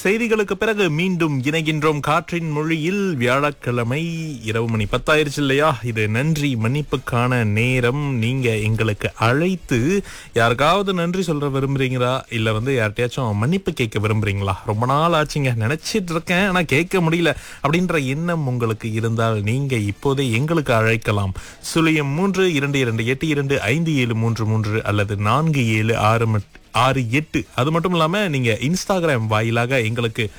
செய்திகளுக்கு பிறகு மீண்டும் இணைகின்றோம் காற்றின் மொழியில் வியாழக்கிழமை இரவு மணி பத்தாயிருச்சு இல்லையா இது நன்றி மன்னிப்புக்கான நேரம் நீங்க எங்களுக்கு அழைத்து யாருக்காவது நன்றி சொல்ற விரும்புறீங்களா இல்ல வந்து யார்கிட்டயாச்சும் மன்னிப்பு கேட்க விரும்புறீங்களா ரொம்ப நாள் ஆச்சுங்க நினைச்சிட்டு இருக்கேன் ஆனா கேட்க முடியல அப்படின்ற எண்ணம் உங்களுக்கு இருந்தால் நீங்க இப்போதே எங்களுக்கு அழைக்கலாம் சுழியம் மூன்று இரண்டு இரண்டு எட்டு இரண்டு ஐந்து ஏழு மூன்று மூன்று அல்லது நான்கு ஏழு ஆறு மட்- ஆறு எட்டு அது மட்டும் இல்லாம நீங்க இன்ஸ்டாகிராம் வாயிலாக எங்களுக்கு